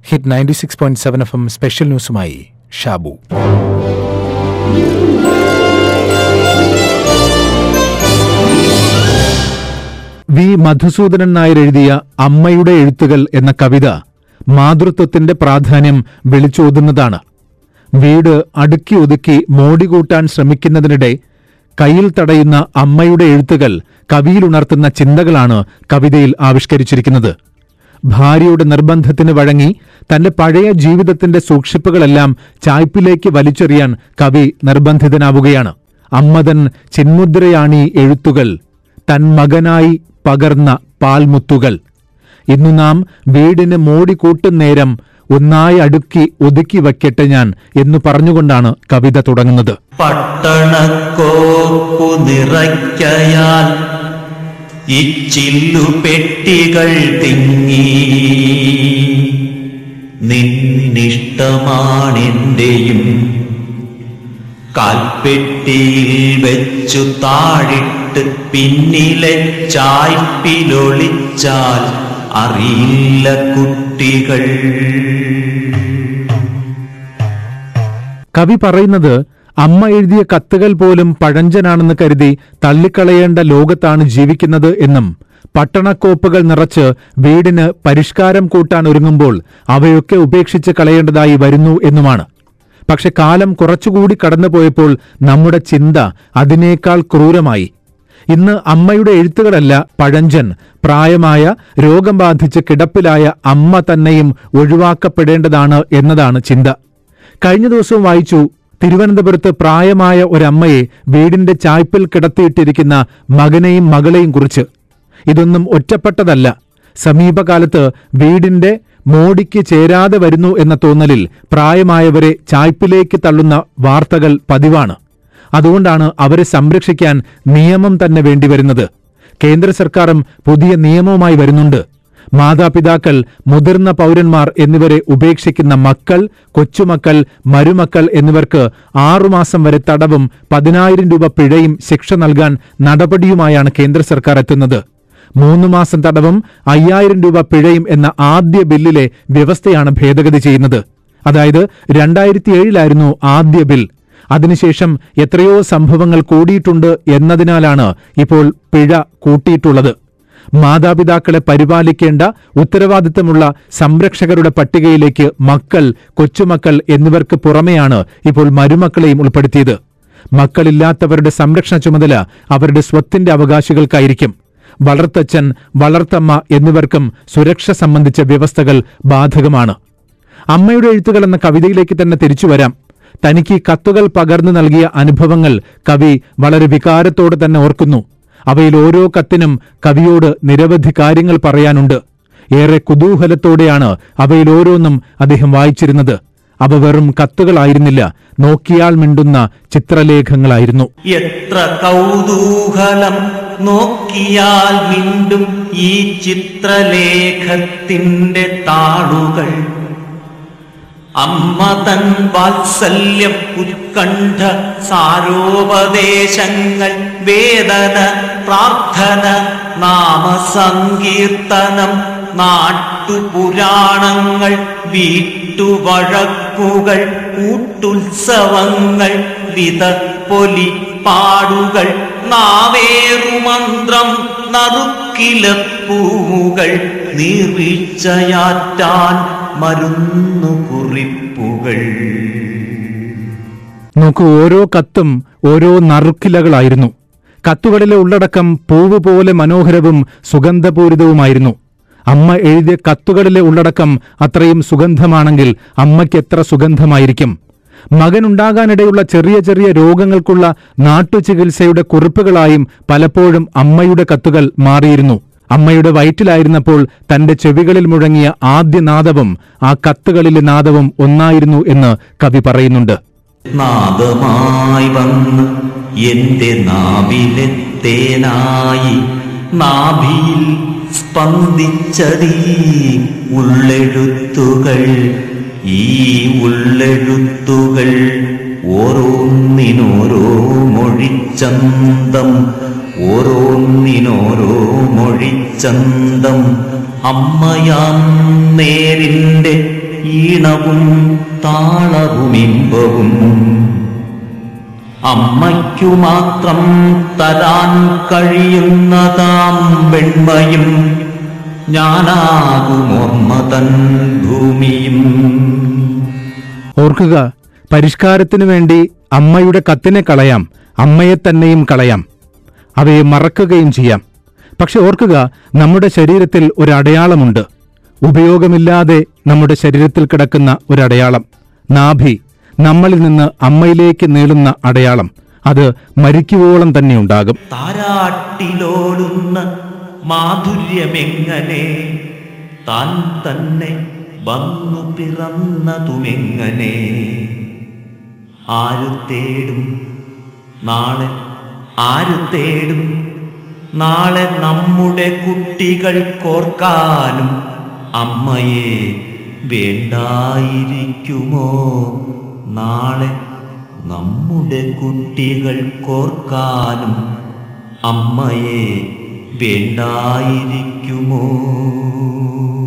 hit ninety six point seven F M special ന്യൂസുമായി Shabu V Madhusoodanan Nair എഴുതിയ അമ്മയുടെ എഴുത്തുകൾ എന്ന കവിത മാതൃത്വത്തിന്റെ പ്രാധാന്യം വിളിച്ചോതുന്നതാണ് വീട് അടുക്കി ഒതുക്കി മോടി കൂട്ടാൻ ശ്രമിക്കുന്നതിനിടെ കയ്യിൽ തടയുന്ന അമ്മയുടെ എഴുത്തുകൾ കവിയിലുണർത്തുന്ന ചിന്തകളാണ് കവിതയിൽ ആവിഷ്കരിച്ചിരിക്കുന്നത് ഭാര്യയുടെ നിർബന്ധത്തിന് വഴങ്ങി തന്റെ പഴയ ജീവിതത്തിന്റെ സൂക്ഷിപ്പുകളെല്ലാം ചായ്പിലേക്ക് വലിച്ചെറിയാൻ കവി നിർബന്ധിതനാവുകയാണ് അമ്മതൻ ചിന്മുദ്രയാണീ എഴുത്തുകൾ തൻ മകനായി പകർന്ന പാൽമുത്തുകൾ ഇന്നു നാം വീടിന് മോടി കൂട്ടുന്നേരം ഒന്നായി അടുക്കി ഒതുക്കി വയ്ക്കട്ടെ ഞാൻ എന്നു പറഞ്ഞുകൊണ്ടാണ് കവിത തുടങ്ങുന്നത് പട്ടണക്കോപ്പു നിറയ്ക്കയാൽ ഇച്ചില്ലു പെട്ടികൾ തിങ്ങി നിന്നിഷ്ടമാണെന്റെയും കാൽപ്പെട്ടിയിൽ വെച്ചു താഴിട്ട് പിന്നിലെ ചായ്പിലൊളിച്ചാൽ അറിയില്ല കുട്ടികൾ കവി പറയുന്നത് അമ്മ എഴുതിയ കത്തുകൾ പോലും പഴഞ്ചനാണെന്ന് കരുതി തള്ളിക്കളയേണ്ട ലോകത്താണ് ജീവിക്കുന്നത് എന്നും പട്ടണക്കോപ്പുകൾ നിറച്ച് വീടിന് പരിഷ്കാരം കൂട്ടാൻ ഒരുങ്ങുമ്പോൾ അവയൊക്കെ ഉപേക്ഷിച്ച് കളയേണ്ടതായി വരുന്നു എന്നുമാണ് പക്ഷെ കാലം കുറച്ചുകൂടി കടന്നുപോയപ്പോൾ നമ്മുടെ ചിന്ത അതിനേക്കാൾ ക്രൂരമായി ഇന്ന് അമ്മയുടെ എഴുത്തുകളല്ല പഴഞ്ചൻ പ്രായമായ രോഗം ബാധിച്ച് കിടപ്പിലായ അമ്മ തന്നെയും ഒഴിവാക്കപ്പെടേണ്ടതാണ് എന്നതാണ് ചിന്ത കഴിഞ്ഞ ദിവസവും വായിച്ചു തിരുവനന്തപുരത്ത് പ്രായമായ ഒരമ്മയെ വീടിന്റെ ചായ്പിൽ കിടത്തിയിട്ടിരിക്കുന്ന മകനെയും മകളെയും കുറിച്ച് ഇതൊന്നും ഒറ്റപ്പെട്ടതല്ല സമീപകാലത്ത് വീടിന്റെ മോടിക്ക് ചേരാതെ വരുന്നു എന്ന തോന്നലിൽ പ്രായമായവരെ ചായ്പിലേക്ക് തള്ളുന്ന വാർത്തകൾ പതിവാണ് അതുകൊണ്ടാണ് അവരെ സംരക്ഷിക്കാൻ നിയമം തന്നെ വേണ്ടിവരുന്നത് കേന്ദ്ര സർക്കാരും പുതിയ നിയമവുമായി വരുന്നുണ്ട് മാതാപിതാക്കൾ മുതിർന്ന പൗരന്മാർ എന്നിവരെ ഉപേക്ഷിക്കുന്ന മക്കൾ കൊച്ചുമക്കൾ മരുമക്കൾ എന്നിവർക്ക് ആറുമാസം വരെ തടവും പതിനായിരം രൂപ പിഴയും ശിക്ഷ നൽകാൻ നടപടിയുമായാണ് കേന്ദ്ര സർക്കാർ എത്തുന്നത് മൂന്ന് മാസം തടവും അയ്യായിരം രൂപ പിഴയും എന്ന ആദ്യ ബില്ലിലെ വ്യവസ്ഥയാണ് ഭേദഗതി ചെയ്യുന്നത് അതായത് രണ്ടായിരത്തി ഏഴിലായിരുന്നു ആദ്യ ബിൽ അതിനുശേഷം എത്രയോ സംഭവങ്ങൾ കൂടിയിട്ടുണ്ട് എന്നതിനാലാണ് ഇപ്പോൾ പിഴ കൂട്ടിയിട്ടുള്ളത് മാതാപിതാക്കളെ പരിപാലിക്കേണ്ട ഉത്തരവാദിത്തമുള്ള സംരക്ഷകരുടെ പട്ടികയിലേക്ക് മക്കൾ കൊച്ചുമക്കൾ എന്നിവർക്ക് പുറമെയാണ് ഇപ്പോൾ മരുമക്കളെയും ഉൾപ്പെടുത്തിയത് മക്കളില്ലാത്തവരുടെ സംരക്ഷണ ചുമതല അവരുടെ സ്വത്തിന്റെ അവകാശികൾക്കായിരിക്കും വളർത്തച്ഛൻ വളർത്തമ്മ എന്നിവർക്കും സുരക്ഷ സംബന്ധിച്ച വ്യവസ്ഥകൾ ബാധകമാണ് അമ്മയുടെ എഴുത്തുകൾ എന്ന കവിതയിലേക്ക് തന്നെ തിരിച്ചു വരാം തനിക്ക് ഈ കത്തുകൾ പകർന്നു നൽകിയ അനുഭവങ്ങൾ കവി വളരെ വികാരത്തോടെ തന്നെ ഓർക്കുന്നു അവയിൽ ഓരോ കത്തിനും കവിയോട് നിരവധി കാര്യങ്ങൾ പറയാനുണ്ട് ഏറെ കുതൂഹലത്തോടെയാണ് അവയിൽ ഓരോന്നും അദ്ദേഹം വായിച്ചിരുന്നത് അവ വെറും കത്തുകളായിരുന്നില്ല നോക്കിയാൽ മിണ്ടുന്ന ചിത്രലേഖങ്ങളായിരുന്നു എത്ര കൗതൂഹലം നോക്കിയാൽ വീണ്ടും ഈ ചിത്രലേഖത്തിന്റെ താളുകൾ അമ്മ തൻ വാത്സല്യം ഉത്കണ്ഠ സാരോപദേശങ്ങൾ വേദന പ്രാർത്ഥന നാമസങ്കീർത്തനം നാട്ടുപുരാണങ്ങൾ വീട്ടുവഴക്കുകൾ കൂട്ടുത്സവങ്ങൾ വിത പൊലി പാടുകൾ നാവേറുമന്ത്രം നറുക്കിലപ്പൂവുകൾ നീർവീഴ്ചയാറ്റാൻ മരുന്നു കുറിപ്പുകൾ നോക്കൂ ഓരോ കത്തും ഓരോ നറുക്കിലകളായിരുന്നു കത്തുകളിലെ ഉള്ളടക്കം പൂവ് പോലെ മനോഹരവും സുഗന്ധപൂരിതവുമായിരുന്നു അമ്മ എഴുതിയ കത്തുകളിലെ ഉള്ളടക്കം അത്രയും സുഗന്ധമാണെങ്കിൽ അമ്മയ്ക്ക് എത്ര സുഗന്ധമായിരിക്കും മകനുണ്ടാകാനിടയുള്ള ചെറിയ ചെറിയ രോഗങ്ങൾക്കുള്ള നാട്ടുചികിത്സയുടെ കുറിപ്പുകളായും പലപ്പോഴും അമ്മയുടെ കത്തുകൾ മാറിയിരുന്നു അമ്മയുടെ വയറ്റിലായിരുന്നപ്പോൾ തന്റെ ചെവികളിൽ മുഴങ്ങിയ ആദ്യ നാദവും ആ കത്തുകളിലെ നാദവും ഒന്നായിരുന്നു എന്ന് കവി പറയുന്നുണ്ട് നാദമായി വന്ന് എന്റെ നാവിലെത്തേനായി നാഭിയിൽ സ്പന്ദിച്ചതീ ഉള്ളെഴുത്തുകൾ ഈ ഉള്ളെഴുത്തുകൾ ഓരോന്നിനോരോ മൊഴിച്ചന്തം ഓരോന്നിനോരോ മൊഴിച്ചന്തം അമ്മയാം നേരിന്റെ ഈണവും താളവുമിമ്പവും അമ്മയ്ക്കു മാത്രം തരാൻ കഴിയുന്നതാം വെണ്മയും ഞാനാകുമോർമ്മതൻ ഭൂമിയും ഓർക്കുക പരിഷ്കാരത്തിനു വേണ്ടി അമ്മയുടെ കത്തിനെ കളയാം അമ്മയെ തന്നെയും കളയാം അവയെ മറക്കുകയും ചെയ്യാം പക്ഷെ ഓർക്കുക നമ്മുടെ ശരീരത്തിൽ ഒരു അടയാളമുണ്ട് ഉപയോഗമില്ലാതെ നമ്മുടെ ശരീരത്തിൽ കിടക്കുന്ന ഒരു അടയാളം നാഭി നമ്മളിൽ നിന്ന് അമ്മയിലേക്ക് നീളുന്ന അടയാളം അത് മരിക്കുവോളം തന്നെ ഉണ്ടാകും താരാട്ടിലോടുന്ന മാധുര്യമെങ്ങനെ താൻ തന്നെ വന്നു പിറന്നതുമെങ്ങനെ ആരു തേടും നാളെ ആരു തേടും നാളെ നമ്മുടെ കുട്ടികൾ കോർക്കാനും അമ്മയെ വേണ്ടായിരിക്കുമോ നാളെ നമ്മുടെ കുട്ടികൾ കോർക്കാനും അമ്മയെ വേണ്ടായിരിക്കുമോ